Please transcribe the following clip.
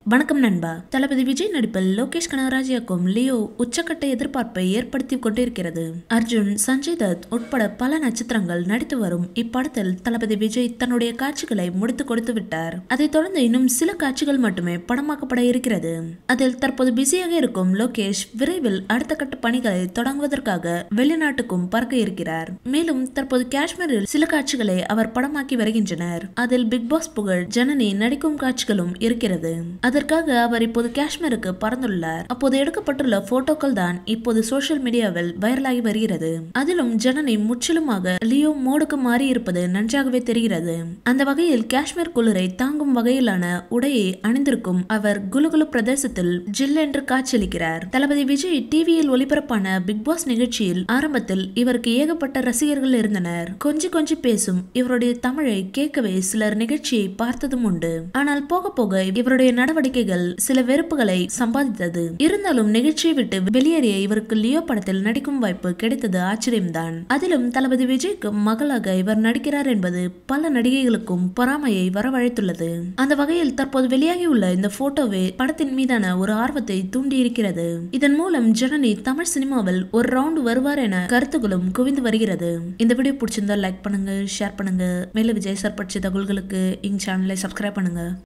வணக்கம் நண்பா தளபதி விஜய் நடிப்பில் லோகேஷ் கனகராஜ் இயக்கும் லியோ உச்சக்கட்ட எதிர்பார்ப்பை ஏற்படுத்தி கொண்டிருக்கிறது அர்ஜுன் சஞ்சய் தத் உட்பட பல நட்சத்திரங்கள் நடித்து வரும் இப்படத்தில் தளபதி விஜய் தன்னுடைய காட்சிகளை முடித்து கொடுத்து விட்டார் அதைத் தொடர்ந்து இன்னும் சில காட்சிகள் மட்டுமே படமாக்கப்பட இருக்கிறது அதில் தற்போது பிஸியாக இருக்கும் லோகேஷ் விரைவில் அடுத்த கட்ட பணிகளை தொடங்குவதற்காக வெளிநாட்டுக்கும் பறக்க இருக்கிறார் மேலும் தற்போது காஷ்மீரில் சில காட்சிகளை அவர் படமாக்கி வருகின்றனர் அதில் பிக் பாஸ் புகழ் ஜனனி நடிக்கும் காட்சிகளும் இருக்கிறது அதற்காக அவர் இப்போது காஷ்மீருக்கு பறந்துள்ளார் அப்போது எடுக்கப்பட்டுள்ள போட்டோக்கள் தான் இப்போது சோசியல் மீடியாவில் வைரலாகி வருகிறது அதிலும் ஜனனி முற்றிலுமாக லியோ மோடுக்கு மாறி இருப்பது நன்றாகவே தெரிகிறது அந்த வகையில் காஷ்மீர் குளிரை தாங்கும் வகையிலான உடையை அணிந்திருக்கும் அவர் குலுகுலு பிரதேசத்தில் ஜில் என்று காட்சியளிக்கிறார் தளபதி விஜய் டிவியில் ஒளிபரப்பான பிக் பாஸ் நிகழ்ச்சியில் ஆரம்பத்தில் இவருக்கு ஏகப்பட்ட ரசிகர்கள் இருந்தனர் கொஞ்சி கொஞ்சி பேசும் இவருடைய தமிழை கேட்கவே சிலர் நிகழ்ச்சியை பார்த்ததும் உண்டு ஆனால் போக போக இவருடைய நடவடிக்கைகள் சில வெறுப்புகளை சம்பாதித்தது இருந்தாலும் நிகழ்ச்சியை விட்டு வெளியேறிய இவருக்கு லியோ படத்தில் நடிக்கும் வாய்ப்பு கிடைத்தது ஆச்சரியம்தான் அதிலும் தளபதி விஜய்க்கு மகளாக இவர் நடிக்கிறார் என்பது பல நடிகைகளுக்கும் பொறாமையை வரவழைத்துள்ளது அந்த வகையில் தற்போது வெளியாகியுள்ள இந்த போட்டோவே படத்தின் மீதான ஒரு ஆர்வத்தை தூண்டியிருக்கிறது இதன் மூலம் ஜனனி தமிழ் சினிமாவில் ஒரு ரவுண்ட் வருவார் என கருத்துகளும் குவிந்து வருகிறது இந்த வீடியோ பிடிச்சிருந்தா லைக் பண்ணுங்க ஷேர் பண்ணுங்க மேலும் விஜய் சார் பற்றிய தகவல்களுக்கு எங்க சேனலை சப்ஸ்கிரைப் பண்ணுங்க